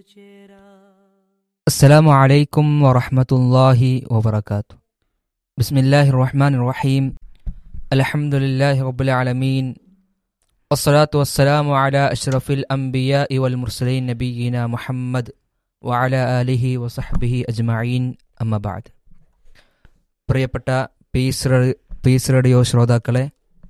السلام عليكم ورحمة الله وبركاته بسم الله الرحمن الرحيم الحمد لله رب العالمين والصلاة والسلام على أشرف الأنبياء والمرسلين نبينا محمد وعلى آله وصحبه أجمعين أما بعد പ്രിയപ്പെട്ട piece ray- piece radio ശ്രോതാക്കളെ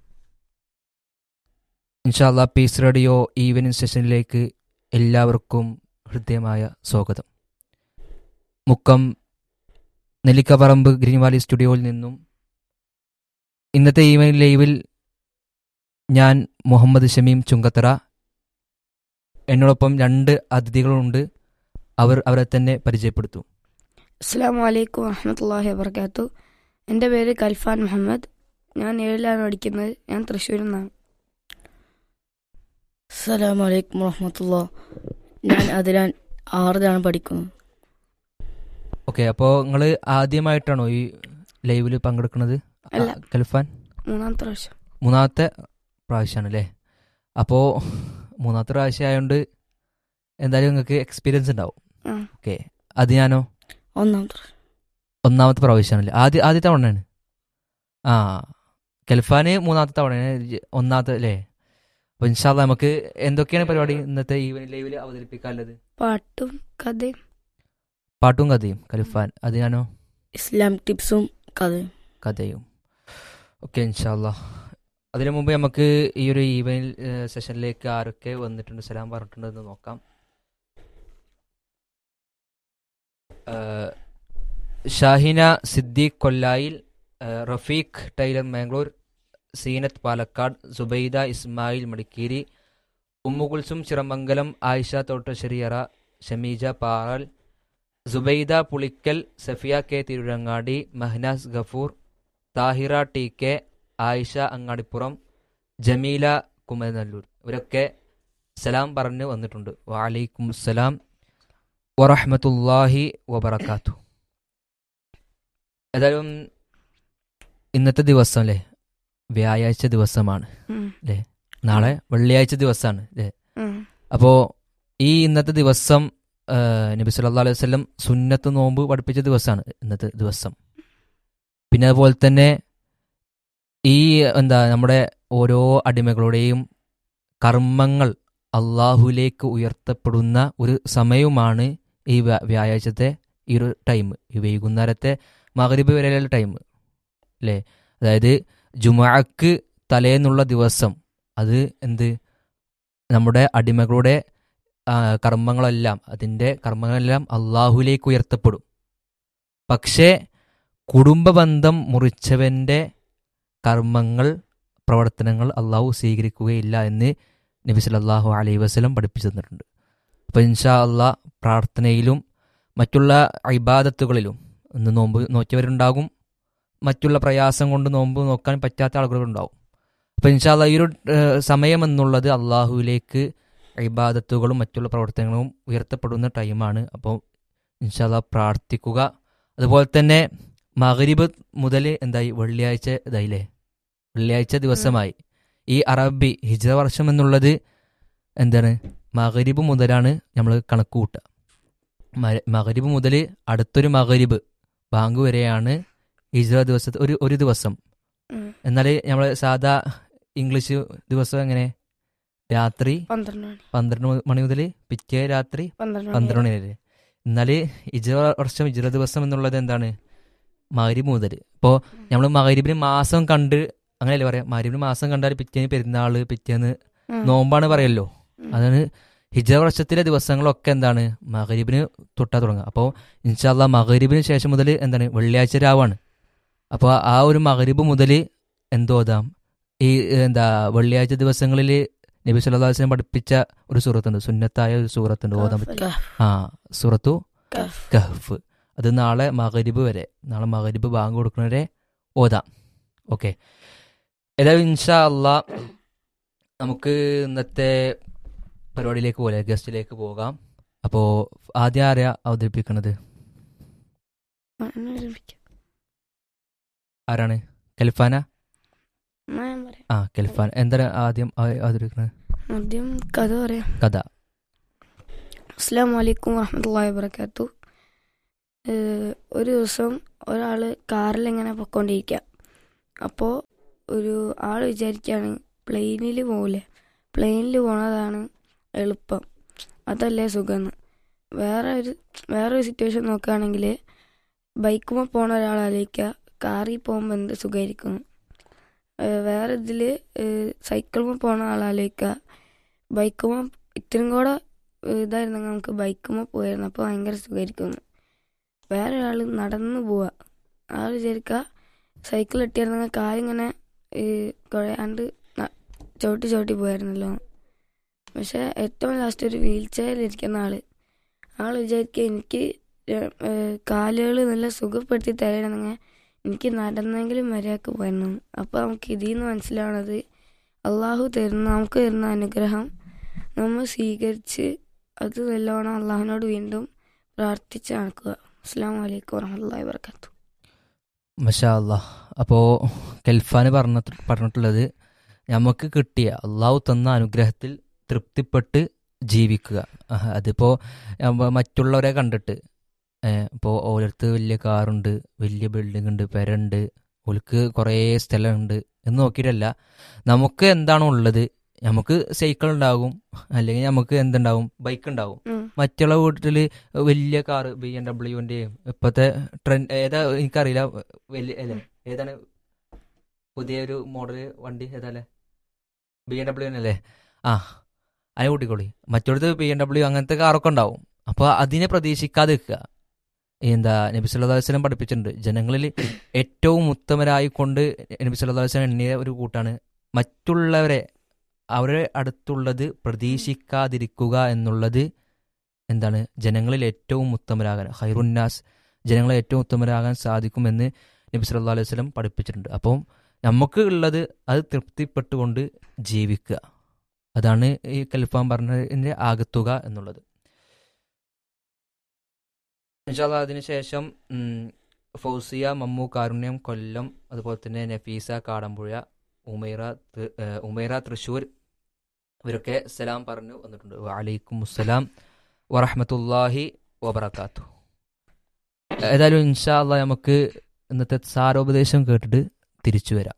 ഇൻഷാല്ല പീസ് റേഡിയോ ഈവനിങ് സെഷനിലേക്ക് എല്ലാവർക്കും ഹൃദ്യമായ സ്വാഗതം മുക്കം നെല്ലിക്കപ്പറമ്പ് ഗ്രീൻ വാലി സ്റ്റുഡിയോയിൽ നിന്നും ഇന്നത്തെ ഈവനിങ് ലൈവിൽ ഞാൻ മുഹമ്മദ് ഷമീം ചുങ്കത്തറ എന്നോടൊപ്പം രണ്ട് അതിഥികളുണ്ട് അവർ അവരെ തന്നെ പരിചയപ്പെടുത്തും അസ്സാം വലൈക്കും വറഹമത്തല്ലാഹി വബർക്കാത്തു എൻ്റെ പേര് കൽഫാൻ മുഹമ്മദ് ഞാൻ ഏഴിലാണ് പഠിക്കുന്നത് ഞാൻ തൃശ്ശൂരിൽ നിന്നാണ് അസ്സലാമലൈക്കും വറഹമത്തുള്ള ഞാൻ അതിലാൻ ആറിലാണ് പഠിക്കുന്നത് ഓക്കെ അപ്പോൾ നിങ്ങൾ ആദ്യമായിട്ടാണോ ഈ ലൈവിൽ പങ്കെടുക്കുന്നത് അല്ല. ആ, കൽഫാൻ മൂന്നാമത്തെ പ്രാവശ്യം മൂന്നാമത്തെ പ്രാവശ്യമാണ് അല്ലേ അപ്പോൾ മൂന്നാമത്തെ പ്രാവശ്യം ആയതുകൊണ്ട് എന്തായാലും നിങ്ങൾക്ക് എക്സ്പീരിയൻസ് ഉണ്ടാവും ആ. ഓക്കെ അത് ഞാനോ ഒന്നാമത്തെ പ്രാവശ്യം. ഒന്നാമത്തെ പ്രാവശ്യമാണല്ലേ ആദ്യ ആദ്യത്തെ തവണയാണ് ആ കെൽഫാന് മൂന്നാമത്തെ തവണയാണ് ഇജ്ജ് ഒന്നാമത്തെ അല്ലേ അപ്പോൾ ഇൻഷാല്ല നമുക്ക് എന്തൊക്കെയാണ് പരിപാടി ഇന്നത്തെ ഈവനിങ് ലൈവിൽ അവതരിപ്പിക്കാനുള്ളത് പാട്ടും കഥയും പാട്ടും കഥയും കലിഫാൻ അത് ഞാനോ ഇസ്ലാം ടിപ്സും കഥയും കഥയും ഓക്കെ ഇൻഷാല്ല അതിനു മുമ്പ് നമുക്ക് ഈ ഒരു ഈവനിങ് സെഷനിലേക്ക് ആരൊക്കെ വന്നിട്ടുണ്ട് സലാം പറഞ്ഞിട്ടുണ്ടെന്ന് നോക്കാം ഏഹ്, ഷാഹിന സിദ്ദീഖ് കൊല്ലായിൽ ഏഹ്, Rafeeq tailor Mangalore Zeenath Palakkad Subaida Ismail Madikeri Ummukulsum Chiramangalam Ayisha Thottasseriyara Shameeja Paral Subaida Pulikkal Safiya K Tirurangadi Mahnas Gafoor Thahira T K Ayisha Angadippuram Jameela Kumaranallur ഇവരൊക്കെ സലാം പറഞ്ഞ് വന്നിട്ടുണ്ട് വാലൈക്കും സലാം വറഹമത്തല്ലാഹി വബറക്കാത്തു ഏതായാലും ഇന്നത്തെ ദിവസം അല്ലേ വ്യാഴാഴ്ച ദിവസമാണ് ഉം, നാളെ വെള്ളിയാഴ്ച ദിവസമാണ് അല്ലേ ഉം, അപ്പോൾ ഈ ഇന്നത്തെ ദിവസം ആ, നബി സല്ലല്ലാഹു അലൈഹി വസല്ലം സുന്നത്ത് നോമ്പ് പഠിപ്പിച്ച ദിവസമാണ് ഇന്നത്തെ ദിവസം പിന്നെ അതുപോലെ തന്നെ ഈ എന്താ നമ്മുടെ ഓരോ അടിമകളുടെയും കർമ്മങ്ങൾ അള്ളാഹുലേക്ക് ഉയർത്തപ്പെടുന്ന ഒരു സമയവുമാണ് ഈ വ്യാ- വ്യാഴാഴ്ചത്തെ ഈ ഒരു ടൈം ഈ വൈകുന്നേരത്തെ മകരിബ് വരെയുള്ള ടൈം അല്ലേ അതായത് ജുമാക്ക് തലേന്നുള്ള ദിവസം അത് എന്ത് നമ്മുടെ അടിമകളുടെ ആ, കർമ്മങ്ങളെല്ലാം അതിൻ്റെ കർമ്മങ്ങളെല്ലാം അള്ളാഹുലേക്ക് ഉയർത്തപ്പെടും പക്ഷേ കുടുംബബന്ധം മുറിച്ചവൻ്റെ കർമ്മങ്ങൾ പ്രവർത്തനങ്ങൾ അള്ളാഹു സ്വീകരിക്കുകയില്ല എന്ന് നബി സല്ലല്ലാഹു അലൈഹി വസല്ലം പഠിപ്പിച്ചു തന്നിട്ടുണ്ട് അപ്പോൾ ഇൻഷാ അള്ളാഹ് പ്രാർത്ഥനയിലും മറ്റുള്ള ഇബാദത്തുകളിലും ഇന്ന് നോമ്പ് നോക്കിയവരുണ്ടാകും മറ്റുള്ള പ്രയാസം കൊണ്ട് നോമ്പ് നോക്കാൻ പറ്റാത്ത ആളുകളുണ്ടാവും അപ്പോൾ ഇൻഷാ അള്ളാഹ് ഈ ഒരു ഏഹ്, സമയം എന്നുള്ളത് അള്ളാഹുവിലേക്ക് ഇബാദത്തുകളും മറ്റുള്ള പ്രവർത്തനങ്ങളും ഉയർത്തപ്പെടുന്ന ടൈമാണ് അപ്പോൾ ഇൻഷാല്ല പ്രാർത്ഥിക്കുക അതുപോലെ തന്നെ മകരിബ് മുതൽ എന്തായി വെള്ളിയാഴ്ച ഇതായില്ലേ വെള്ളിയാഴ്ച ദിവസമായി ഈ അറബി ഹിജ വർഷം എന്നുള്ളത് എന്താണ് മകരിബ് മുതലാണ് നമ്മൾ കണക്ക് കൂട്ടുക മ- മകരിബ് മുതൽ അടുത്തൊരു മകരിബ് ബാങ്ക് വരെയാണ് ഹിജറ ദിവസത്തെ ഒരു ഒരു ദിവസം ഉം. എന്നാൽ നമ്മൾ സാധാ ഇംഗ്ലീഷ് ദിവസം എങ്ങനെ രാത്രി പന്ത്രണ്ട് മണി പന്ത്രണ്ട് മു- മണി മുതൽ പിറ്റേ രാത്രി പന്ത്രണ്ട് മണി പന്ത്രണ്ട് മണി വരെ എന്നാൽ ഇജറ വർഷം ഇജറ ദിവസം എന്നുള്ളത് എന്താണ് മകരിബ് മുതൽ ഇപ്പോൾ നമ്മൾ മകരിബിന് മാസം കണ്ട് അങ്ങനെയല്ലേ പറയാം മകരിബിന് മാസം കണ്ടാൽ പിറ്റേന്ന് പെരുന്നാള് പിറ്റേന്ന് ഉം, നോമ്പാണ് പറയല്ലോ ഉം. അതാണ് ഹിജറ വർഷത്തിലെ ദിവസങ്ങളൊക്കെ എന്താണ് മകരിബിന് തൊട്ടാ തുടങ്ങുക അപ്പോൾ ഇൻഷാല്ല മകരിബിന് ശേഷം മുതൽ എന്താണ് വെള്ളിയാഴ്ച രാവാണ് അപ്പോൾ ആ ഒരു മകരിബ് മുതൽ എന്തോതാം ഈ എന്താ വെള്ളിയാഴ്ച ദിവസങ്ങളിൽ നബി സല്ലല്ലാഹു അലൈഹി വസല്ലം പഠിപ്പിച്ച ഒരു സൂറത്തുണ്ട് സുന്നത്തായ ഒരു സൂറത്തുണ്ട് ഓതാൻ പറ്റും കഹ്, ആ സൂറത്തു കഹ്. കഹ്ഫ് അത് നാളെ മകരിബ് വരെ നാളെ മകരിബ് ബാങ്ക് കൊടുക്കുന്നവരെ ഓതാം ഓക്കെ ഏതായാലും ഇൻഷാ അള്ളാ നമുക്ക് ഇന്നത്തെ പരിപാടിയിലേക്ക് പോലെ ഗസ്റ്റിലേക്ക് പോകാം അപ്പോൾ ആദ്യം ആരെയാ അവതരിപ്പിക്കുന്നത് ആ, എന്നെ വിളിപ്പിക്കാം. ആരാണ് കെൽഫാന എന്നാ ഞാൻ പറയാം ആ കെൽഫാൻ എന്താണ് ആദ്യം അവ- അവതരിപ്പിക്കുന്നത് ആദ്യം കഥ പറയാം കഥ അസ്സാം വലൈക്കും വാഹമത്തല്ലാ വാബർക്കാത്തു ഒരു ദിവസം ഒരാൾ കാറിൽ ഇങ്ങനെ പൊയ്ക്കൊണ്ടിരിക്കുക അപ്പോൾ ഒരു ആൾ വിചാരിക്കുകയാണ് പ്ലെയിനിൽ പോകില്ലേ പ്ലെയിനിൽ പോണതാണ് എളുപ്പം അതല്ലേ സുഖമെന്ന് വേറെ ഒരു വേറെ ഒരു സിറ്റുവേഷൻ നോക്കുകയാണെങ്കിൽ ബൈക്കുമ്പോൾ പോണ ഒരാൾ ആലോചിക്കുക കാറിൽ പോകുമ്പോൾ എന്ത് സുഖമായിരിക്കും വേറെ ഇതിൽ സൈക്കിളുമ്പോൾ പോണ ആൾ ആലോചിക്കുക ബൈക്കുമ്പോൾ ഇത്രയും കൂടെ ഇതായിരുന്നെങ്കിൽ നമുക്ക് ബൈക്കുമ്പോൾ പോയിരുന്നു അപ്പോൾ ഭയങ്കര സുഖമായിരിക്കും വേറെ ഒരാൾ നടന്നു പോവുക ആൾ വിചാരിക്കുക സൈക്കിൾ ഇട്ടിരുന്നെങ്കിൽ കാലിങ്ങനെ കുഴയാണ്ട് ചവിട്ടി ചവിട്ടി പോയായിരുന്നല്ലോ പക്ഷെ ഏറ്റവും ലാസ്റ്റ് ഒരു വീൽ ചെയറിലിരിക്കുന്ന ആൾ ആൾ വിചാരിക്കുക എനിക്ക് കാലുകൾ നല്ല സുഖപ്പെടുത്തി തരണമെങ്കിൽ എനിക്ക് നടന്നെങ്കിലും മര്യാദക്ക് പോയിരുന്നു അപ്പോൾ നമുക്ക് ഇതിൽ നിന്ന് മനസ്സിലാവണത് അള്ളാഹു തരുന്ന നമുക്ക് തരുന്ന അനുഗ്രഹം നമ്മൾ സ്വീകരിച്ച് അത് നല്ലോണം അള്ളാഹുവിനോട് വീണ്ടും പ്രാർത്ഥിച്ച് നടക്കുക അസ്സാം വലൈക്കും വറഹമുല്ലാ വർക്കാത്തു മഷാ അള്ളാഹ് അപ്പോൾ കെൽഫാന് പറഞ്ഞ പറഞ്ഞിട്ടുള്ളത് നമുക്ക് കിട്ടിയ അള്ളാഹു തന്ന അനുഗ്രഹത്തിൽ തൃപ്തിപ്പെട്ട് ജീവിക്കുക അതിപ്പോൾ മറ്റുള്ളവരെ കണ്ടിട്ട് ഇപ്പോൾ ഓരോരുത്തർ വലിയ കാറുണ്ട് വലിയ ബിൽഡിംഗ് ഉണ്ട് പെരുണ്ട് ഓൾക്ക് കുറേ സ്ഥലമുണ്ട് എന്ന് നോക്കിയിട്ടല്ല നമുക്ക് എന്താണോ ഉള്ളത് നമുക്ക് സൈക്കിൾ ഉണ്ടാകും അല്ലെങ്കിൽ നമുക്ക് എന്തുണ്ടാവും ബൈക്ക് ഉണ്ടാവും മറ്റുള്ള വീട്ടിൽ വലിയ കാറ് ബി എം ഡബ്ല്യുവിൻ്റെയും ഇപ്പോഴത്തെ ട്രെൻഡ് ഏതാ എനിക്കറിയില്ല വലിയ അല്ലേ ഏതാണ് പുതിയൊരു മോഡൽ വണ്ടി ഏതാല്ലേ ബി എം ഡബ്ല്യു അല്ലേ ആ അതിനെ കൂട്ടിക്കോളി മറ്റൊടുത്ത് ബി എം ഡബ്ല്യു അങ്ങനത്തെ കാറൊക്കെ ഉണ്ടാവും അപ്പോൾ അതിനെ പ്രതീക്ഷിക്കാതെ നിൽക്കുക എന്താ നബി സല്ലല്ലാഹു അലൈഹി വസല്ലം പഠിപ്പിച്ചിട്ടുണ്ട് ജനങ്ങളിൽ ഏറ്റവും ഉത്തമരായി കൊണ്ട് നബി സല്ലല്ലാഹു അലൈഹി വസല്ലം എണ്ണിയ ഒരു കൂട്ടാണ് മറ്റുള്ളവരെ അവരുടെ അടുത്തുള്ളത് പ്രതീക്ഷിക്കാതിരിക്കുക എന്നുള്ളത് എന്താണ് ജനങ്ങളിൽ ഏറ്റവും ഉത്തമരാകാൻ ഹൈറുന്നാസ് ജനങ്ങളെ ഏറ്റവും ഉത്തമരാകാൻ സാധിക്കുമെന്ന് നബി സല്ലല്ലാഹു അലൈഹി വസല്ലം പഠിപ്പിച്ചിട്ടുണ്ട് അപ്പം നമുക്ക് ഉള്ളത് അത് തൃപ്തിപ്പെട്ടുകൊണ്ട് ജീവിക്കുക അതാണ് ഈ കൽഫാൻ പറഞ്ഞതിൻ്റെ ആകത്തുക എന്നുള്ളത് ഇൻഷാല്ല അതിനുശേഷം ഫൗസിയ മമ്മു കാരുണ്യം കൊല്ലം അതുപോലെ തന്നെ നഫീസ കാടമ്പുഴ ഉമൈറ ഉമൈറ തൃശ്ശൂർ ഇവരൊക്കെ സലാം പറഞ്ഞു വന്നിട്ടുണ്ട് വലൈക്കും അസ്സലാം വറഹമത്തല്ലാഹി വബർക്കാത്തു ഏതായാലും ഇൻഷാ അല്ല നമുക്ക് ഇന്നത്തെ സാരോപദേശം കേട്ടിട്ട് തിരിച്ചു വരാം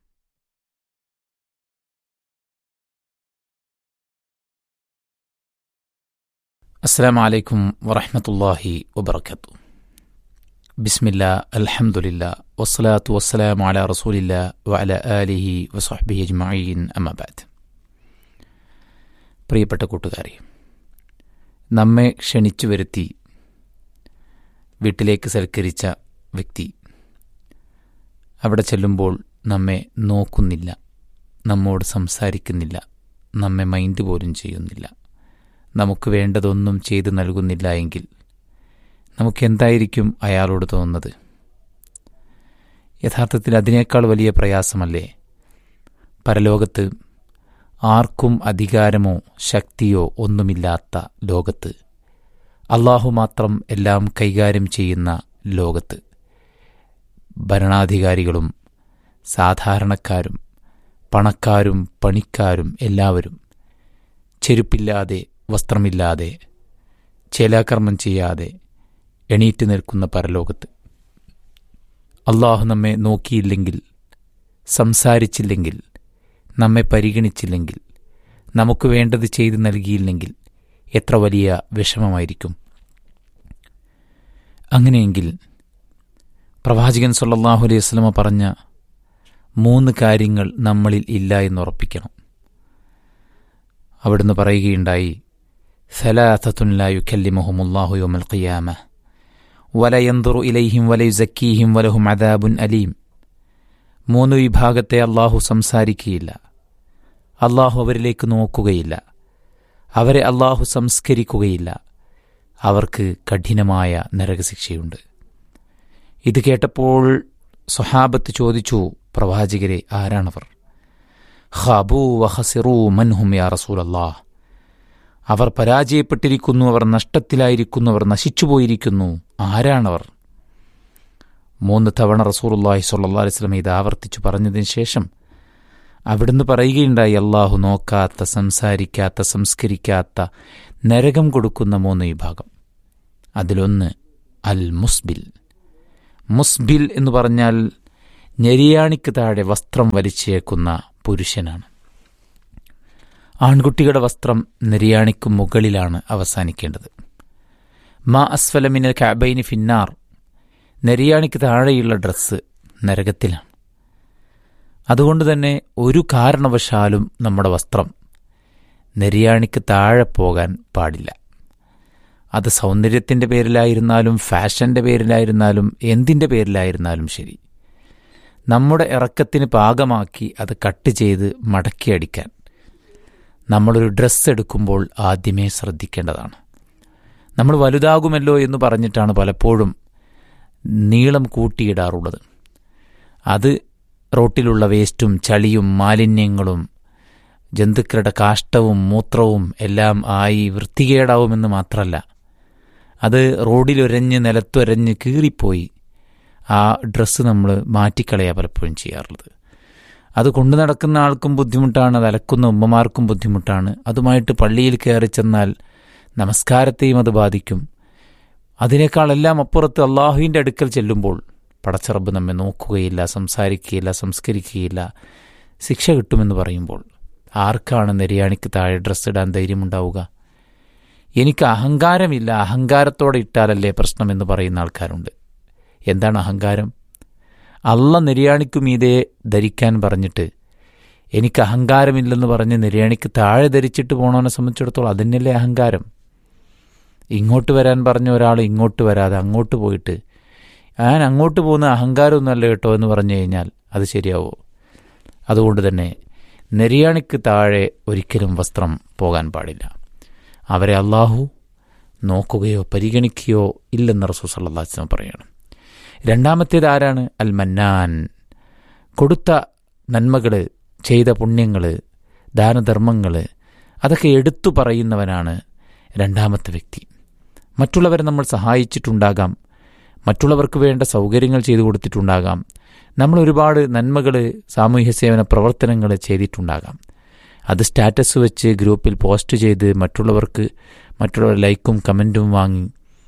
السلام عليكم ورحمة الله وبركاته بسم الله الحمد لله والصلاة والسلام على رسول الله وعلى آله وصحبه أجمعين أما بعد പ്രിയപ്പെട്ട കൂട്ടുകാരെ നമ്മെ ക്ഷണിച്ചു വരുത്തി വീട്ടിലേക്ക് സൽക്കരിച്ച വ്യക്തി അവിടെ ചെല്ലുമ്പോൾ നമ്മെ നോക്കുന്നില്ല നമ്മോട് സംസാരിക്കുന്നില്ല നമ്മെ മൈൻഡ് പോലും ചെയ്യുന്നില്ല നമുക്ക് വേണ്ടതൊന്നും ചെയ്തു നൽകുന്നില്ല എങ്കിൽ നമുക്കെന്തായിരിക്കും അയാളോട് തോന്നുന്നത് യഥാർത്ഥത്തിൽ അതിനേക്കാൾ വലിയ പ്രയാസമല്ലേ പരലോകത്ത് ആർക്കും അധികാരമോ ശക്തിയോ ഒന്നുമില്ലാത്ത ലോകത്ത് അള്ളാഹു മാത്രം എല്ലാം കൈകാര്യം ചെയ്യുന്ന ലോകത്ത് ഭരണാധികാരികളും സാധാരണക്കാരും പണക്കാരും പണിക്കാരും എല്ലാവരും ചെരുപ്പില്ലാതെ വസ്ത്രമില്ലാതെ ചേലാകർമ്മം ചെയ്യാതെ എണീറ്റ് നിൽക്കുന്ന പരലോകത്ത് അള്ളാഹു നമ്മെ നോക്കിയില്ലെങ്കിൽ സംസാരിച്ചില്ലെങ്കിൽ നമ്മെ പരിഗണിച്ചില്ലെങ്കിൽ നമുക്ക് വേണ്ടത് ചെയ്തു നൽകിയില്ലെങ്കിൽ എത്ര വലിയ വിഷമമായിരിക്കും അങ്ങനെയെങ്കിൽ പ്രവാചകൻ സല്ലാഹു അലൈഹി വസ്ലമ പറഞ്ഞ മൂന്ന് കാര്യങ്ങൾ നമ്മളിൽ ഇല്ല എന്നുറപ്പിക്കണം അവിടുന്ന് പറയുകയുണ്ടായി ثلاثة لا يكلمهم الله يوم القيامة ولا ينظر إليهم ولا يزكيهم ولهم عذاب أليم മൂന്ന് വിഭാഗത്തെ അള്ളാഹു സംസാരിക്കുകയില്ല അള്ളാഹു അവരിലേക്ക് നോക്കുകയില്ല അവരെ അള്ളാഹു സംസ്കരിക്കുകയില്ല അവർക്ക് കഠിനമായ നരകശിക്ഷയുണ്ട് ഇത് കേട്ടപ്പോൾ സ്വഹാബത്ത് ചോദിച്ചു പ്രവാചകരെ ആരാണവർ ഖാബു വഹസിറു മൻഹും യാ റസൂൽ അള്ളാഹ് അവർ പരാജയപ്പെട്ടിരിക്കുന്നു അവർ നഷ്ടത്തിലായിരിക്കുന്നു അവർ നശിച്ചുപോയിരിക്കുന്നു ആരാണവർ മൂന്ന് തവണ റസൂറുല്ലാഹി സല്ലാ അലിസ്ലം ഇത് ആവർത്തിച്ചു പറഞ്ഞതിന് ശേഷം അവിടുന്ന് പറയുകയുണ്ടായി അള്ളാഹു നോക്കാത്ത സംസാരിക്കാത്ത സംസ്കരിക്കാത്ത നരകം കൊടുക്കുന്ന മൂന്ന് വിഭാഗം അതിലൊന്ന് അൽ മുസ്ബിൽ മുസ്ബിൽ എന്ന് പറഞ്ഞാൽ ഞെരിയാണിക്ക് താഴെ വസ്ത്രം വലിച്ചേക്കുന്ന പുരുഷനാണ് ആൺകുട്ടികളുടെ വസ്ത്രം നെരിയാണിക്ക് മുകളിലാണ് അവസാനിക്കേണ്ടത് മാ അസ്ഫലമിനൽ കാബൈനി ഫിന്നാർ നെരിയാണിക്ക് താഴെയുള്ള ഡ്രസ്സ് നരകത്തിലാണ് അതുകൊണ്ട് തന്നെ ഒരു കാരണവശാലും നമ്മുടെ വസ്ത്രം നെരിയാണിക്ക് താഴെ പോകാൻ പാടില്ല അത് സൗന്ദര്യത്തിൻ്റെ പേരിലായിരുന്നാലും ഫാഷൻ്റെ പേരിലായിരുന്നാലും എന്തിൻ്റെ പേരിലായിരുന്നാലും ശരി നമ്മുടെ ഇറക്കത്തിന് പാകമാക്കി അത് കട്ട് ചെയ്ത് മടക്കി അടിക്കാൻ നമ്മളൊരു ഡ്രസ്സ് എടുക്കുമ്പോൾ ആദ്യമേ ശ്രദ്ധിക്കേണ്ടതാണ് നമ്മൾ വലുതാകുമല്ലോ എന്ന് പറഞ്ഞിട്ടാണ് പലപ്പോഴും നീളം കൂട്ടിയിടാറുള്ളത് അത് റോട്ടിലുള്ള വേസ്റ്റും ചളിയും മാലിന്യങ്ങളും ജന്തുക്കളുടെ കാഷ്ടവും മൂത്രവും എല്ലാം ആയി വൃത്തികേടാവുമെന്ന് മാത്രമല്ല അത് റോഡിലൊരഞ്ഞ് നിലത്തൊരഞ്ഞ് കീറിപ്പോയി ആ ഡ്രസ്സ് നമ്മൾ മാറ്റിക്കളയാ പലപ്പോഴും ചെയ്യാറുള്ളത് അത് കൊണ്ടു നടക്കുന്ന ആൾക്കും ബുദ്ധിമുട്ടാണ് അത് അലക്കുന്ന ഉമ്മമാർക്കും ബുദ്ധിമുട്ടാണ് അതുമായിട്ട് പള്ളിയിൽ കയറി ചെന്നാൽ നമസ്കാരത്തെയും അത് ബാധിക്കും അതിനേക്കാളെല്ലാം അപ്പുറത്ത് അള്ളാഹുവിൻ്റെ അടുക്കൽ ചെല്ലുമ്പോൾ പടച്ചറബ് നമ്മെ നോക്കുകയില്ല സംസാരിക്കുകയില്ല സംസ്കരിക്കുകയില്ല ശിക്ഷ കിട്ടുമെന്ന് പറയുമ്പോൾ ആർക്കാണ് നെരിയാണിക്ക് താഴെ ഡ്രസ്സ് ഇടാൻ ധൈര്യമുണ്ടാവുക എനിക്ക് അഹങ്കാരമില്ല അഹങ്കാരത്തോടെ ഇട്ടാലല്ലേ പ്രശ്നമെന്ന് പറയുന്ന ആൾക്കാരുണ്ട് എന്താണ് അഹങ്കാരം അള്ള നിര്യാണിക്കു മീതെ ധരിക്കാൻ പറഞ്ഞിട്ട് എനിക്ക് അഹങ്കാരമില്ലെന്ന് പറഞ്ഞ് നിര്യാണിക്ക് താഴെ ധരിച്ചിട്ട് പോണവനെ സംബന്ധിച്ചിടത്തോളം അതിനല്ലേ അഹങ്കാരം ഇങ്ങോട്ട് വരാൻ പറഞ്ഞ ഒരാൾ ഇങ്ങോട്ട് വരാതെ അങ്ങോട്ട് പോയിട്ട് ഞാൻ അങ്ങോട്ട് പോകുന്ന അഹങ്കാരമൊന്നുമല്ല കേട്ടോ എന്ന് പറഞ്ഞു കഴിഞ്ഞാൽ അത് ശരിയാവോ അതുകൊണ്ട് തന്നെ നെരിയാണിക്ക് താഴെ ഒരിക്കലും വസ്ത്രം പോകാൻ പാടില്ല അവരെ അള്ളാഹു നോക്കുകയോ പരിഗണിക്കുകയോ ഇല്ലെന്ന് റസൂൽ സല്ലല്ലാഹു അലൈഹി വസല്ലം പറയണം രണ്ടാമത്തേത് ആരാണ് അൽ മന്നാൻ കൊടുത്ത നന്മകൾ ചെയ്ത പുണ്യങ്ങൾ ദാനധർമ്മങ്ങൾ അതൊക്കെ എടുത്തു പറയുന്നവനാണ് രണ്ടാമത്തെ വ്യക്തി മറ്റുള്ളവരെ നമ്മൾ സഹായിച്ചിട്ടുണ്ടാകാം മറ്റുള്ളവർക്ക് വേണ്ട സൗകര്യങ്ങൾ ചെയ്തു കൊടുത്തിട്ടുണ്ടാകാം നമ്മൾ ഒരുപാട് നന്മകൾ സാമൂഹ്യ സേവന പ്രവർത്തനങ്ങൾ ചെയ്തിട്ടുണ്ടാകാം അത് സ്റ്റാറ്റസ് വെച്ച് ഗ്രൂപ്പിൽ പോസ്റ്റ് ചെയ്ത് മറ്റുള്ളവർക്ക് മറ്റുള്ളവർ ലൈക്കും കമൻറ്റും വാങ്ങി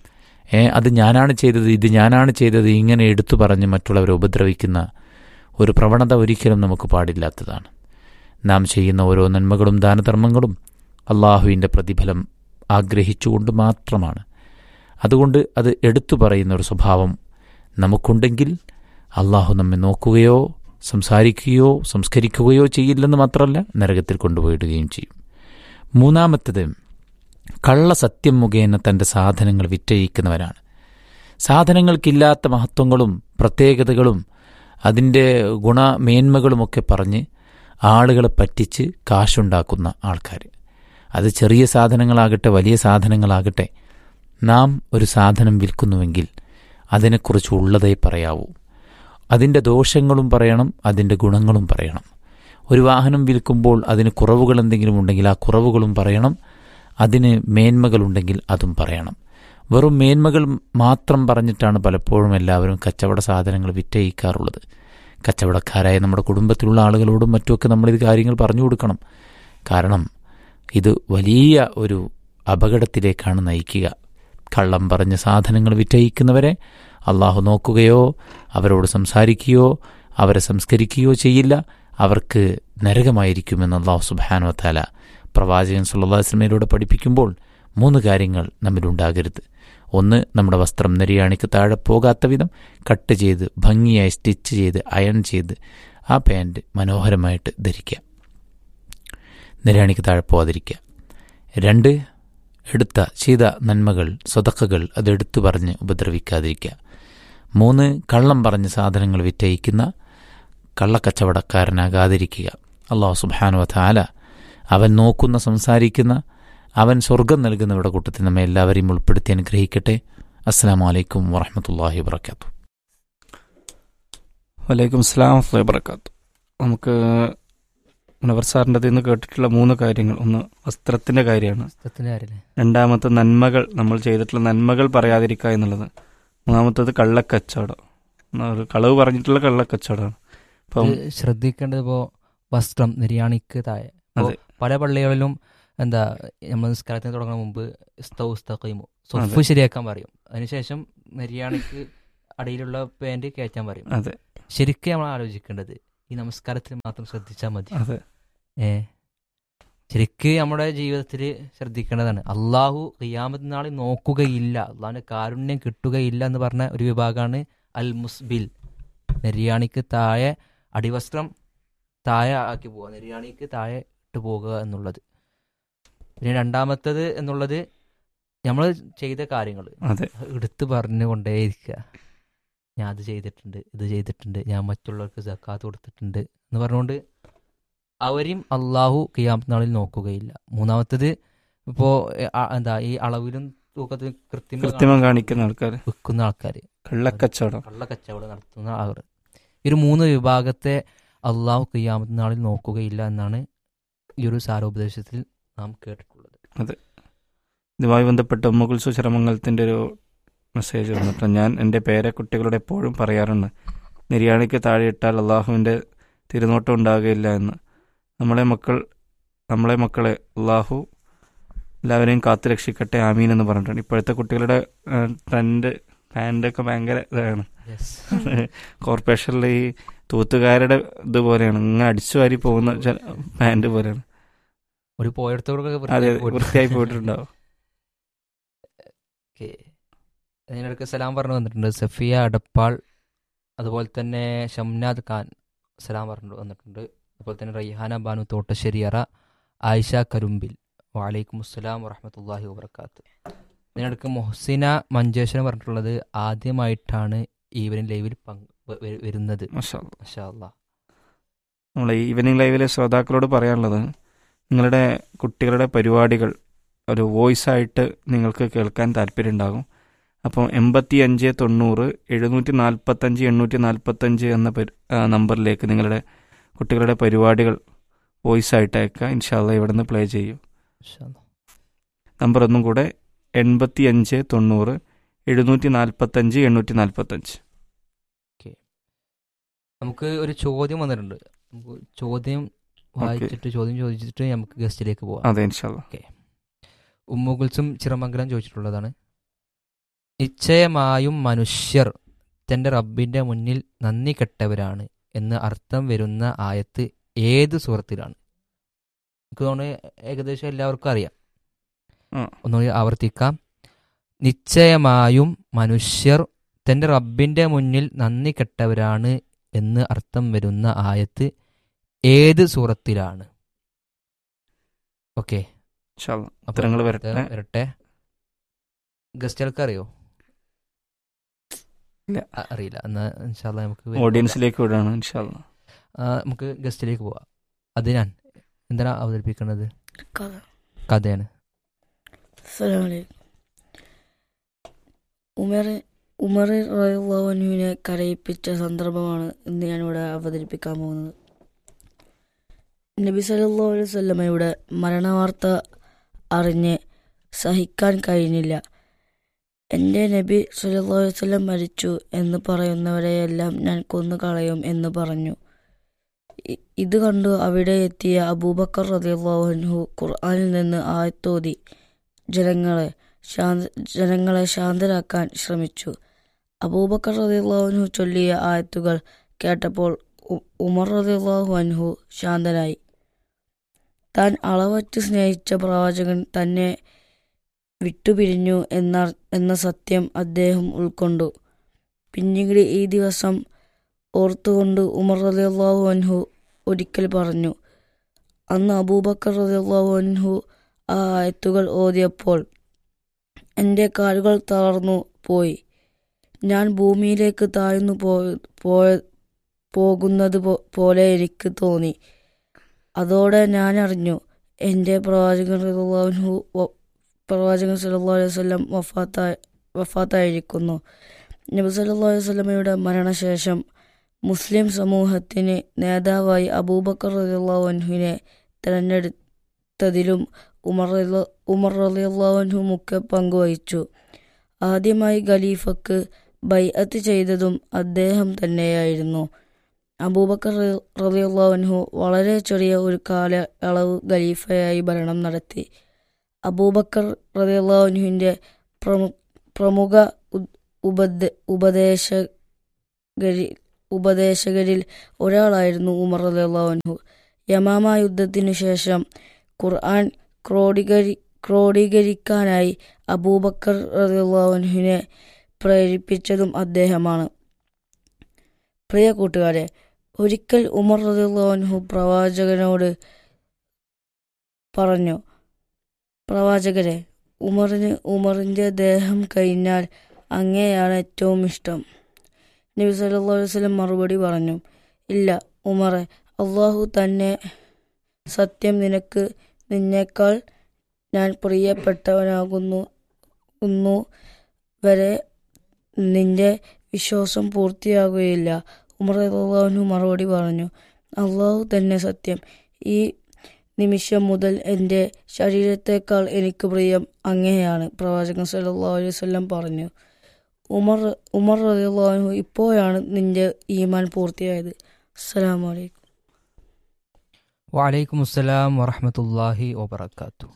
ഏ അത് ഞാനാണ് ചെയ്തത് ഇത് ഞാനാണ് ചെയ്തത് ഇങ്ങനെ എടുത്തു പറഞ്ഞ് മറ്റുള്ളവരെ ഉപദ്രവിക്കുന്ന ഒരു പ്രവണത ഒരിക്കലും നമുക്ക് പാടില്ലാത്തതാണ് നാം ചെയ്യുന്ന ഓരോ നന്മകളും ദാനധർമ്മങ്ങളും അള്ളാഹുവിൻ്റെ പ്രതിഫലം ആഗ്രഹിച്ചുകൊണ്ട് മാത്രമാണ് അതുകൊണ്ട് അത് എടുത്തു പറയുന്ന ഒരു സ്വഭാവം നമുക്കുണ്ടെങ്കിൽ അള്ളാഹു നമ്മെ നോക്കുകയോ സംസാരിക്കുകയോ സംസ്കരിക്കുകയോ ചെയ്യില്ലെന്ന് മാത്രമല്ല നരകത്തിൽ കൊണ്ടുപോയിടുകയും ചെയ്യും മൂന്നാമത്തത് കള്ളസത്യം മുഖേന തൻ്റെ സാധനങ്ങൾ വിറ്റഴിക്കുന്നവരാണ് സാധനങ്ങൾക്കില്ലാത്ത മഹത്വങ്ങളും പ്രത്യേകതകളും അതിൻ്റെ ഗുണമേന്മകളുമൊക്കെ പറഞ്ഞ് ആളുകളെ പറ്റിച്ച് കാശുണ്ടാക്കുന്ന ആൾക്കാർ അത് ചെറിയ സാധനങ്ങളാകട്ടെ വലിയ സാധനങ്ങളാകട്ടെ നാം ഒരു സാധനം വിൽക്കുന്നുവെങ്കിൽ അതിനെക്കുറിച്ച് ഉള്ളതേ പറയാവൂ അതിൻ്റെ ദോഷങ്ങളും പറയണം അതിൻ്റെ ഗുണങ്ങളും പറയണം ഒരു വാഹനം വിൽക്കുമ്പോൾ അതിന് കുറവുകൾ എന്തെങ്കിലും ഉണ്ടെങ്കിൽ ആ കുറവുകളും പറയണം അതിന് മേന്മകളുണ്ടെങ്കിൽ അതും പറയണം വെറും മേന്മകൾ മാത്രം പറഞ്ഞിട്ടാണ് പലപ്പോഴും എല്ലാവരും കച്ചവട സാധനങ്ങൾ വിറ്റയിക്കാറുള്ളത് കച്ചവടക്കാരായ നമ്മുടെ കുടുംബത്തിലുള്ള ആളുകളോടും മറ്റുമൊക്കെ നമ്മളിത് കാര്യങ്ങൾ പറഞ്ഞു കൊടുക്കണം കാരണം ഇത് വലിയ ഒരു അപകടത്തിലേക്കാണ് നയിക്കുക കള്ളം പറഞ്ഞ സാധനങ്ങൾ വിറ്റയിക്കുന്നവരെ അള്ളാഹു നോക്കുകയോ അവരോട് സംസാരിക്കുകയോ അവരെ സംസ്കരിക്കുകയോ ചെയ്യില്ല അവർക്ക് നരകമായിരിക്കുമെന്ന് അള്ളാഹു സുബാനോ താല പ്രവാചകൻ സുല്ലാ വസ്ലമയിലൂടെ പഠിപ്പിക്കുമ്പോൾ മൂന്ന് കാര്യങ്ങൾ നമ്മിലുണ്ടാകരുത് ഒന്ന് നമ്മുടെ വസ്ത്രം നെരിയാണിക്ക് താഴെ പോകാത്ത വിധം കട്ട് ചെയ്ത് ഭംഗിയായി സ്റ്റിച്ച് ചെയ്ത് അയൺ ചെയ്ത് ആ പാൻറ് മനോഹരമായിട്ട് ധരിക്കുക നെരിയാണിക്ക് താഴെ പോകാതിരിക്കുക രണ്ട് എടുത്ത ചെയ്ത നന്മകൾ സ്വതക്കകൾ അതെടുത്തു പറഞ്ഞ് ഉപദ്രവിക്കാതിരിക്കുക മൂന്ന് കള്ളം പറഞ്ഞ് സാധനങ്ങൾ വിറ്റയിക്കുന്ന കള്ളക്കച്ചവടക്കാരനാകാതിരിക്കുക അള്ളാഹു സുബാനു താല അവൻ നോക്കുന്ന സംസാരിക്കുന്ന അവൻ സ്വർഗം നൽകുന്നവരുടെ കൂട്ടത്തിൽ നമ്മെ എല്ലാവരെയും ഉൾപ്പെടുത്തി അനുഗ്രഹിക്കട്ടെ അസ്സാം വലൈക്കും വറഹമത്തല്ലാഹി വാത്തു വലൈക്കും സ്ലാം വബർക്കാത്തു നമുക്ക് മുനവർ സാറിൻ്റെ നിന്ന് കേട്ടിട്ടുള്ള മൂന്ന് കാര്യങ്ങൾ ഒന്ന് വസ്ത്രത്തിൻ്റെ കാര്യമാണ് വസ്ത്രത്തിന്റെ കാര്യല്ലേ രണ്ടാമത്തെ നന്മകൾ നമ്മൾ ചെയ്തിട്ടുള്ള നന്മകൾ പറയാതിരിക്കുക എന്നുള്ളത് മൂന്നാമത്തത് കള്ളക്കച്ചവടം എന്നാ ഒരു കളവ് പറഞ്ഞിട്ടുള്ള കള്ളക്കച്ചവടമാണ് അപ്പം ഇത് ശ്രദ്ധിക്കേണ്ടത് ഇപ്പോ വസ്ത്രം നിര്യാണിക്ക് താഴെ ഇപ്പോ അതെ. പല പള്ളികളിലും എന്താ നമ്മൾ നിസ്കാരത്തിന് തുടങ്ങുന്ന മുമ്പ് ഇസ്തൗ ഇസ്തഖീമു സൊഫ് അതെ. ശരിയാക്കാൻ പറയും അതിനുശേഷം നെരിയാണിക്ക് അടിയിലുള്ള പാൻറ് കയറ്റാൻ പറയും അതെ ശരിക്കും നമ്മൾ ആലോചിക്കേണ്ടത് ഈ നമസ്കാരത്തിൽ മാത്രം ശ്രദ്ധിച്ചാൽ മതി അതെ ഏ ശരിക്ക് നമ്മുടെ ജീവിതത്തിൽ ശ്രദ്ധിക്കേണ്ടതാണ് അള്ളാഹു ഖിയാമത്ത് നാളിൽ നോക്കുകയില്ല അള്ളാഹിന്റെ കാരുണ്യം കിട്ടുകയില്ല എന്ന് പറഞ്ഞ ഒരു വിഭാഗമാണ് അൽ മുസ്ബിൽ നെരിയാണിക്ക് താഴെ അടിവസ്ത്രം താഴെ ആക്കി പോവുക നെരിയാണിക്ക് താഴെ ഇട്ട് പോകുക എന്നുള്ളത് പിന്നെ രണ്ടാമത്തത് എന്നുള്ളത് നമ്മൾ ചെയ്ത കാര്യങ്ങൾ അതെ എടുത്ത് പറഞ്ഞുകൊണ്ടേയിരിക്കുക ഞാൻ അത് ചെയ്തിട്ടുണ്ട് ഇത് ചെയ്തിട്ടുണ്ട് ഞാൻ മറ്റുള്ളവർക്ക് സക്കാത്ത് കൊടുത്തിട്ടുണ്ട് എന്ന് പറഞ്ഞുകൊണ്ട് അവരെയും അള്ളാഹു കിയാമത്ത് നാളിൽ നോക്കുകയില്ല മൂന്നാമത്തത് ഇപ്പോൾ എന്താ ഈ അളവിലും തൂക്കത്തിലും കൃത്രിമ കൃത്രിമം കാണിക്കുന്ന ആൾക്കാർ വിൽക്കുന്ന ആൾക്കാർ കള്ളക്കച്ചവടം കള്ളക്കച്ചവടം നടത്തുന്ന ആളുകൾ ഈ ഒരു മൂന്ന് വിഭാഗത്തെ അള്ളാഹു കിയാമത്ത് നാളിൽ നോക്കുകയില്ല എന്നാണ് ഈ ഒരു സാരോപദേശത്തിൽ നാം കേട്ടിട്ടുള്ളത് ഇതുമായി ബന്ധപ്പെട്ട് ഉമ്മകുൽസു ചരമംഗലത്തിൻ്റെ ഒരു മെസ്സേജ് വന്നിട്ട് ഞാൻ എൻ്റെ പേരെ കുട്ടികളോട് എപ്പോഴും പറയാറുണ്ട് നിര്യാണിക്ക് താഴെ ഇട്ടാൽ അള്ളാഹുവിൻ്റെ തിരുനോട്ടം ഉണ്ടാകുകയില്ല എന്ന് നമ്മളെ മക്കൾ നമ്മളെ മക്കളെ അള്ളാഹു എല്ലാവരെയും കാത്തു രക്ഷിക്കട്ടെ ആമീൻ എന്ന് പറഞ്ഞിട്ടുണ്ട് ഇപ്പോഴത്തെ കുട്ടികളുടെ ട്രെൻഡ് പാൻ്റൊക്കെ ഭയങ്കര ഇതാണ് കോർപ്പറേഷനിൽ ഈ തൂത്തുകാരുടെ ഇതുപോലെയാണ് ഇങ്ങനെ അടിച്ചു വാരി പോകുന്ന പാൻറ് പോലെയാണ് ഒരു പോയടത്തോടൊക്കെ അതെ വൃത്തിയായി പോയിട്ടുണ്ടാവും ഓക്കെ അതിനിടയ്ക്ക് സലാം പറഞ്ഞു വന്നിട്ടുണ്ട് സഫിയ അടപ്പാൾ അതുപോലെ തന്നെ ഷംനാദ് ഖാൻ സലാം പറഞ്ഞു വന്നിട്ടുണ്ട് അതുപോലെ തന്നെ റയ്ഹാന ബാനു തോട്ടശ്ശേരിയറ ആയിഷ കരുമ്പിൽ വാലൈക്കും അസ്സലാം വറഹമത്തല്ലാഹി വബർക്കാത്ത് ഇതിനിടയ്ക്ക് മൊഹസിന മഞ്ചേശ്വരം പറഞ്ഞിട്ടുള്ളത് ആദ്യമായിട്ടാണ് ഈവനിങ് ലൈവിൽ പങ്ക് വ- വ- വരുന്നത് മാഷാ അല്ലാ. മാഷാ അല്ലാ നമ്മളെ ഈ ഈവനിങ് ലൈവിലെ ശ്രോതാക്കളോട് പറയാനുള്ളത് നിങ്ങളുടെ കുട്ടികളുടെ പരിപാടികൾ ഒരു വോയിസ് ആയിട്ട് നിങ്ങൾക്ക് കേൾക്കാൻ താല്പര്യമുണ്ടാകും അപ്പം എൺപത്തി അഞ്ച് തൊണ്ണൂറ് എഴുന്നൂറ്റി നാൽപ്പത്തഞ്ച് എണ്ണൂറ്റി നാൽപ്പത്തഞ്ച് എന്ന പരി- ആ, നമ്പറിലേക്ക് നിങ്ങളുടെ കുട്ടികളുടെ പരിപാടികൾ വോയിസ് ആയിട്ട് അയക്കുക ഇൻഷാല്ല ഇവിടെ നിന്ന് പ്ലേ ചെയ്യും മാഷാ അല്ലാ. നമ്പർ ഒന്നും കൂടെ എൺപത്തി അഞ്ച് തൊണ്ണൂറ് എഴുന്നൂറ്റി നാൽപ്പത്തഞ്ച് എണ്ണൂറ്റി നാൽപ്പത്തഞ്ച് നമുക്ക് ഒരു ചോദ്യം വന്നിട്ടുണ്ട് നമുക്ക് ചോദ്യം വായിച്ചിട്ട് ചോദ്യം ചോദിച്ചിട്ട് നമുക്ക് ഗസ്റ്റിലേക്ക് പോവാം അതെ ഇൻഷാല്ല ഉമ്മുകുൽസും ചിറമംഗലം ചോദിച്ചിട്ടുള്ളതാണ് നിശ്ചയമായും മനുഷ്യർ തന്റെ റബ്ബിന്റെ മുന്നിൽ നന്ദി കെട്ടവരാണ് എന്ന് അർത്ഥം വരുന്ന ആയത്ത് ഏത് സുഹൃത്തിലാണ് എനിക്ക് തോന്നുന്നു ഏകദേശം എല്ലാവർക്കും അറിയാം ആ. ഒന്നുകൂടി ആവർത്തിക്കാം നിശ്ചയമായും മനുഷ്യർ തന്റെ റബ്ബിന്റെ മുന്നിൽ നന്ദി കെട്ടവരാണ് എന്ന് അർത്ഥം വരുന്ന ആയത്ത് ഏത് സൂറത്തിലാണ് ഓക്കെ ഇൻഷാല്ല അപ്പൊ ഉത്തരങ്ങൾ അടുത്ത വരട്ടെ. വരട്ടെ ഗസ്റ്റുകൾക്ക് അറിയോ ഇല്ല. അ- അറിയില്ല എന്നാ ഇൻഷാല്ലാ നമുക്ക് വരും. ഓഡിയൻസിലേക്ക് വിടാണ് ഇൻഷാല്ല ആ, നമുക്ക് ഗസ്റ്റിലേക്ക് പോവാം അതിനാൻ എന്താണ് അവതരിപ്പിക്കുന്നത് കഥ കഥയാണ് അസ്സലാമലൈക്കും ഉമർ ഉമർ റഹ്ലാനുവിനെ കരയിപ്പിച്ച സന്ദർഭമാണ് ഇന്ന് ഞാനിവിടെ അവതരിപ്പിക്കാൻ പോകുന്നത് നബി സല്ലല്ലാഹു അലൈഹി വസല്ലമയുടെ മരണവാർത്ത അറിഞ്ഞ് സഹിക്കാൻ കഴിഞ്ഞില്ല എൻ്റെ നബി സല്ലല്ലാഹു അലൈഹി വസല്ലം മരിച്ചു എന്ന് പറയുന്നവരെയെല്ലാം ഞാൻ കൊന്നുകളയും എന്ന് പറഞ്ഞു ഇ- ഇത് കണ്ടു അവിടെ എത്തിയ അബൂബക്കർ റളിയല്ലാഹു അൻഹു ഖുർആനിൽ നിന്ന് ആയത്തോതി ജനങ്ങളെ ശാന്ത ജനങ്ങളെ ശാന്തരാക്കാൻ ശ്രമിച്ചു അബൂബക്കർ റളിയല്ലാഹു അൻഹു ചൊല്ലിയ ആയത്തുകൾ കേട്ടപ്പോൾ ഉ- ഉമർ റളിയല്ലാഹു അൻഹു ശാന്തനായി താൻ അളവറ്റ് സ്നേഹിച്ച പ്രവാചകൻ തന്നെ വിട്ടുപിരിഞ്ഞു എന്ന എന്ന സത്യം അദ്ദേഹം ഉൾക്കൊണ്ടു പിന്നീട് ഈ ദിവസം ഓർത്തുകൊണ്ട് ഉമർ റളിയല്ലാഹു അൻഹു ഒരിക്കൽ പറഞ്ഞു അന്ന് അബൂബക്കർ റളിയല്ലാഹു അൻഹു ആ ആയത്തുകൾ ഓതിയപ്പോൾ എൻ്റെ കാലുകൾ തളർന്നു പോയി ഞാൻ ഭൂമിയിലേക്ക് താഴ്ന്നു പോയ പോയ- പോകുന്നത് പോ- പോലെ എനിക്ക് തോന്നി അതോടെ ഞാൻ അറിഞ്ഞു എൻ്റെ പ്രവാചകൻ റളിയല്ലാഹു അൻഹു വ- പ്രവാചകൻ സല്ലല്ലാഹു അലൈഹി വസല്ലം വഫാത്തായി വഫാത്തായിരിക്കുന്നു നബി സല്ലല്ലാഹു അലൈഹി വസല്ലമയുടെ മരണശേഷം മുസ്ലിം സമൂഹത്തിന് നേതാവായി അബൂബക്കർ റളിയല്ലാഹു അൻഹുവിനെ തിരഞ്ഞെടുത്തതിലും ഉമർ റളിയ- ഉമർ റളിയല്ലാഹു അൻഹു മുഖ്യ പങ്കുവഹിച്ചു ആദ്യമായി ഖലീഫക്ക് ബൈഅത്ത് ചെയ്തതും അദ്ദേഹം തന്നെയായിരുന്നു അബൂബക്കർ റളിയല്ലാഹു വളരെ ചെറിയ ഒരു കാലയളവ് ഖലീഫയായി ഭരണം നടത്തി അബൂബക്കർ റളിയല്ലാഹുവിൻ്റെ പ്രമുഖ ഉ- ഉപദ ഉപദേശകരിൽ ഉപദേശകരിൽ ഒരാളായിരുന്നു ഉമർ റളിയല്ലാഹു യമാമ യുദ്ധത്തിനു ശേഷം ഖുർആൻ ക്രോഡീകരി ക്രോഡീകരിക്കാനായി അബൂബക്കർ റളിയല്ലാഹുവിനെ പ്രേരിപ്പിച്ചതും അദ്ദേഹമാണ് പ്രിയ കൂട്ടുകാരെ ഒരിക്കൽ ഉമർ റളിയല്ലാഹു പ്രവാചകനോട് പറഞ്ഞു പ്രവാചകരെ ഉമറിന് ഉമറിന്റെ ദേഹം കഴിഞ്ഞാൽ അങ്ങനെയാണ് ഏറ്റവും ഇഷ്ടം നബി സല്ലല്ലാഹു അലൈഹി വസല്ലം മറുപടി പറഞ്ഞു ഇല്ല ഉമറെ അള്ളാഹു തന്നെ സത്യം നിനക്ക് നിന്നേക്കാൾ ഞാൻ പ്രിയപ്പെട്ടവനാകുന്നു ഉന്നു വരെ നിന്റെ വിശ്വാസം പൂർത്തിയാകുകയില്ല ഉമർ അള്ളാഹുനു മറുപടി പറഞ്ഞു അള്ളാഹു തന്നെ സത്യം ഈ നിമിഷം മുതൽ എൻ്റെ ശരീരത്തേക്കാൾ എനിക്ക് പ്രിയം അങ്ങനെയാണ് പ്രവാചകൻ സല്ലല്ലാഹു അലൈഹി വസല്ലം പറഞ്ഞു ഉമർ ഉമർ റളിയല്ലാഹു ഇപ്പോഴാണ് നിന്റെ ഈമാൻ പൂർത്തിയായത് അസ്സലാമു അലൈക്കും വലൈക്കും അസ്സലാം വറഹമത്തല്ലാഹി വബർക്കാത്തു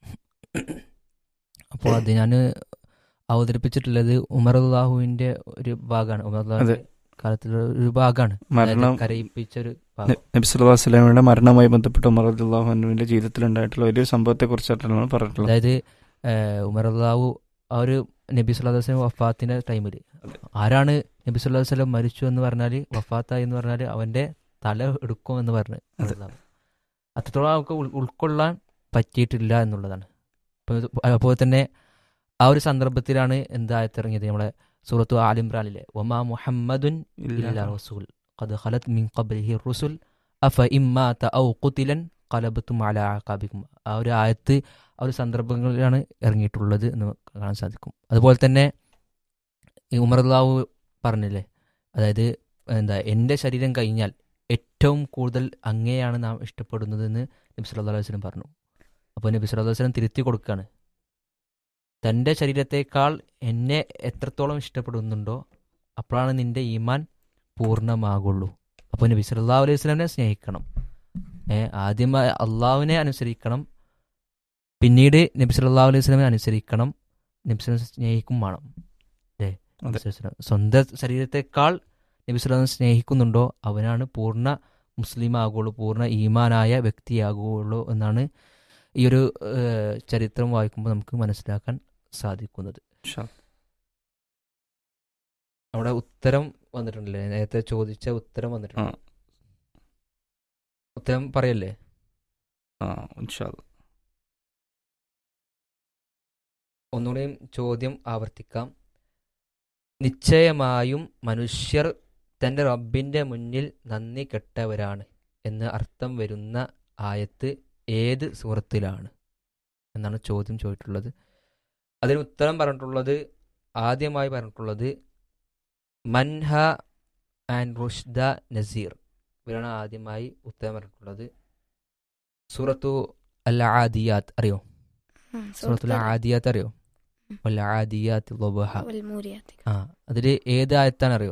അപ്പോൾ അത് ഞാൻ അവതരിപ്പിച്ചിട്ടുള്ളത് ഉമർ അള്ളാഹുവിന്റെ ഒരു ഭാഗമാണ് ഉമർ അള്ളാഹുവിന്റെ കാലത്തിലുള്ള ഒരു ഭാഗമാണ് മരണം കരയിപ്പിച്ച ഒരു ഭാഗം ന- നബി സല്ലല്ലാഹു അലൈഹി വസല്ലമയുടെ മരണവുമായി ബന്ധപ്പെട്ട് ഉമർ റളിയല്ലാഹു അൻഹുവിന്റെ ജീവിതത്തിൽ ഉണ്ടായിട്ടുള്ള വലിയൊരു സംഭവത്തെ കുറിച്ചായിട്ടാണ് പറഞ്ഞിട്ടുള്ളത് അതായത് ഏഹ്, ഉമർ അള്ളാഹു ആ ഒരു നബി സല്ലല്ലാഹു അലൈഹി വസല്ലം വഫാത്തിന്റെ ടൈമിൽ ആരാണ് നബി സല്ലല്ലാഹു അലൈഹി വസല്ലം മരിച്ചു എന്ന് പറഞ്ഞാൽ വഫാത്തായി എന്ന് പറഞ്ഞാൽ അവന്റെ തല എടുക്കും എന്ന് പറഞ്ഞ് അതെ. അള്ളാഹു. അത്രത്തോളം അവർക്ക് ഉൾ- ഉൾക്കൊള്ളാൻ പറ്റിയിട്ടില്ല എന്നുള്ളതാണ് അപ്പോൾ ഇത് അതുപോലെ തന്നെ ആ ഒരു സന്ദർഭത്തിലാണ് എന്തായിത്തിറങ്ങിയത് നമ്മളെ സൂറത്തു ആലിംറാനിലെ ഒമാ മുഹമ്മദുൻ ഇല്ലാ റസൂൽ ഖദ് ഖലത് മിൻ ഖബ്ലിഹി റുസുൽ അഫ ഇമ്മാത ഔ ഖുതിലൻ ഖലബത്തും അലാ അഖാബിക്കും ആ ഒരു ആയത്ത് ആ ഒരു സന്ദർഭങ്ങളിലാണ് ഇറങ്ങിയിട്ടുള്ളത് എന്ന് കാണാൻ സാധിക്കും അതുപോലെ തന്നെ ഈ ഉമർ അള്ളാഹു പറഞ്ഞില്ലേ അതായത് എന്താ എൻ്റെ ശരീരം കഴിഞ്ഞാൽ ഏറ്റവും കൂടുതൽ അങ്ങനെയാണ് നാം ഇഷ്ടപ്പെടുന്നതെന്ന് നബി സല്ലല്ലാഹു അലൈഹി വസല്ലം പറഞ്ഞു അപ്പോൾ നബി സല്ലല്ലാഹു അലൈഹി വസല്ലം തിരുത്തി കൊടുക്കുകയാണ് തൻ്റെ ശരീരത്തേക്കാൾ എന്നെ എത്രത്തോളം ഇഷ്ടപ്പെടുന്നുണ്ടോ അപ്പോഴാണ് നിന്റെ ഈമാൻ പൂർണ്ണമാകുള്ളൂ അപ്പോൾ നബി സല്ലല്ലാഹു അലൈഹി വസല്ലമനെ സ്നേഹിക്കണം ഏ ആദ്യമായി അള്ളാഹുവിനെ അനുസരിക്കണം പിന്നീട് നബി സല്ലല്ലാഹു അലൈഹി വസല്ലമനെ അനുസരിക്കണം നബി സല്ലല്ലാഹു അലൈഹി വസല്ലം സ്നേഹിക്കും വേണം അല്ലേ അതെ. നബി സല്ലല്ലാഹു അലൈഹി വസല്ലം സ്വന്തം ശരീരത്തെക്കാൾ നബി സല്ലല്ലാഹു അലൈഹി വസല്ലം സ്നേഹിക്കുന്നുണ്ടോ അവനാണ് പൂർണ്ണ മുസ്ലിം ആകുള്ളൂ പൂർണ്ണ ഈമാനായ വ്യക്തിയാകുള്ളൂ എന്നാണ് ഈ ഒരു ഏഹ്, ചരിത്രം വായിക്കുമ്പോൾ നമുക്ക് മനസ്സിലാക്കാൻ സാധിക്കുന്നത് ഇൻഷാ അവിടെ ഉത്തരം വന്നിട്ടുണ്ടല്ലേ നേരത്തെ ചോദിച്ച ഉത്തരം വന്നിട്ടുണ്ട് ആ. ഉത്തരം പറയല്ലേ ആ ഇൻഷാ അല്ലാ. ഒന്നുകൂടെയും ചോദ്യം ആവർത്തിക്കാം നിശ്ചയമായും മനുഷ്യർ തന്റെ റബ്ബിന്റെ മുന്നിൽ നന്ദി കെട്ടവരാണ് എന്ന് അർത്ഥം വരുന്ന ആയത്ത് ഏത് സൂറത്തിലാണ് എന്നാണ് ചോദ്യം ചോദിച്ചിട്ടുള്ളത് അതിന് ഉത്തരം പറഞ്ഞിട്ടുള്ളത് ആദ്യമായി പറഞ്ഞിട്ടുള്ളത് മൻഹ ആൻഡ് റുഷ്ദ നസീർ ഇവരാണ് ആദ്യമായി ഉത്തരം പറഞ്ഞിട്ടുള്ളത് സൂറത്തു അൽ ആദിയാത്ത് അറിയോ സൂറത്തുൽ ആദിയാത്ത് അറിയോ വൽ ആദിയാത്ത് ളുബഹ ആ അതിൽ ഏത് ആയത്താണ് അറിയോ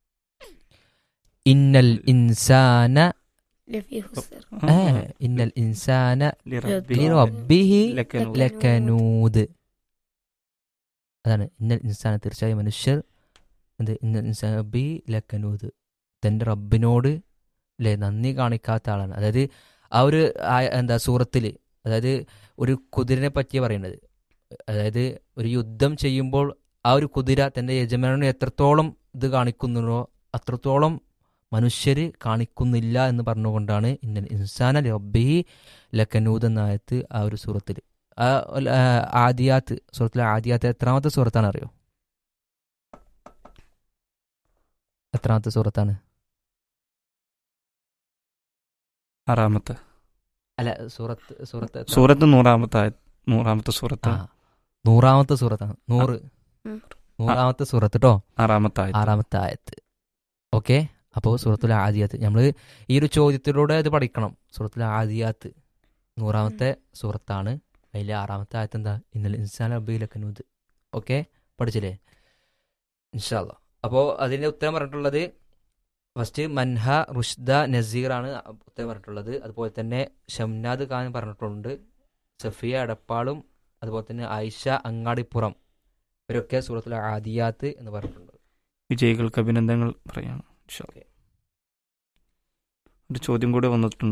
ഇന്നൽ ഇൻസാന ഏ, ഇന്നൽ ഇൻസാന ലിറബ്ബിഹി ലിറബ്ബിഹി ലക്കനൂദ്. ലക്കനൂദ് അതാണ് ഇന്നൽ ഇൻസാന തീർച്ചയായും മനുഷ്യർ എന്ത് ഇന്നൽ ഇൻസാന ബി ലക്കനൂദ് തൻ്റെ റബ്ബിനോട് അല്ലേ നന്ദി കാണിക്കാത്ത ആളാണ് അതായത് ആ ഒരു ആയ- എന്താ സൂറത്തിൽ അതായത് ഒരു കുതിരനെ പറ്റിയ പറയുന്നത് അതായത് ഒരു യുദ്ധം ചെയ്യുമ്പോൾ ആ ഒരു കുതിര തൻ്റെ യജമാനോട് എത്രത്തോളം ഇത് കാണിക്കുന്നുണ്ടോ അത്രത്തോളം മനുഷ്യര് കാണിക്കുന്നില്ല എന്ന് പറഞ്ഞുകൊണ്ടാണ് ഇന്നൽ ഇൻസാന റബ്ബിഹി ലക്കനൂദ് എന്ന ആയത്ത് ആ ഒരു സൂറത്തിൽ ആ ഉൽ- ആ ആദിയാത്ത് സൂറത്തിലെ ആദിയാത്ത് എത്രാമത്തെ സൂറത്താണ് അറിയോ എത്രാമത്തെ സൂറത്താണ് ആറാമത്തെ അല്ല സൂറത്ത് സൂറത്ത് എത്രാ- സൂറത്ത് നൂറാമത്തെ ആയ- നൂറാമത്തെ സൂറത്ത് ആ നൂറാമത്തെ സൂറത്താണ് നൂറ് ഉം. നൂറാമത്തെ സൂറത്ത് കേട്ടോ ആറാമത്തെ ആയത്ത്. ആറാമത്തെ ആയത്ത് ഓക്കെ അപ്പോൾ സൂറത്തുൽ ആദിയാത്ത് നമ്മൾ ഈ ഒരു ചോദ്യത്തിലൂടെ ഇത് പഠിക്കണം സൂറത്തുൽ ആദിയാത്ത് നൂറാമത്തെ സൂറത്താണ് അതിലെ ആറാമത്തെ ആയത്ത് എന്താ ഇന്നലെ ഇൻസാൻ അബീലക്കനൂദ് ഓക്കെ പഠിച്ചില്ലേ ഇൻഷാല്ല അപ്പോൾ അതിൻ്റെ ഉത്തരം പറഞ്ഞിട്ടുള്ളത് ഫസ്റ്റ് മൻഹ റുഷ്ദ നസീറാണ് ഉത്തരം പറഞ്ഞിട്ടുള്ളത് അതുപോലെ തന്നെ ഷംനാദ് ഖാൻ പറഞ്ഞിട്ടുണ്ട് സഫിയ എടപ്പാളും അതുപോലെ തന്നെ ആയിഷ അങ്ങാടിപ്പുറം ഇവരൊക്കെ സൂറത്തുൽ ആദിയാത്ത് എന്ന് പറഞ്ഞിട്ടുണ്ട് വിജയികൾക്ക് അഭിനന്ദനങ്ങൾ പറയാണ് ഇൻഷാ അല്ലാ. ഒരു ചോദ്യം കൂടെ വന്നിട്ടുണ്ട്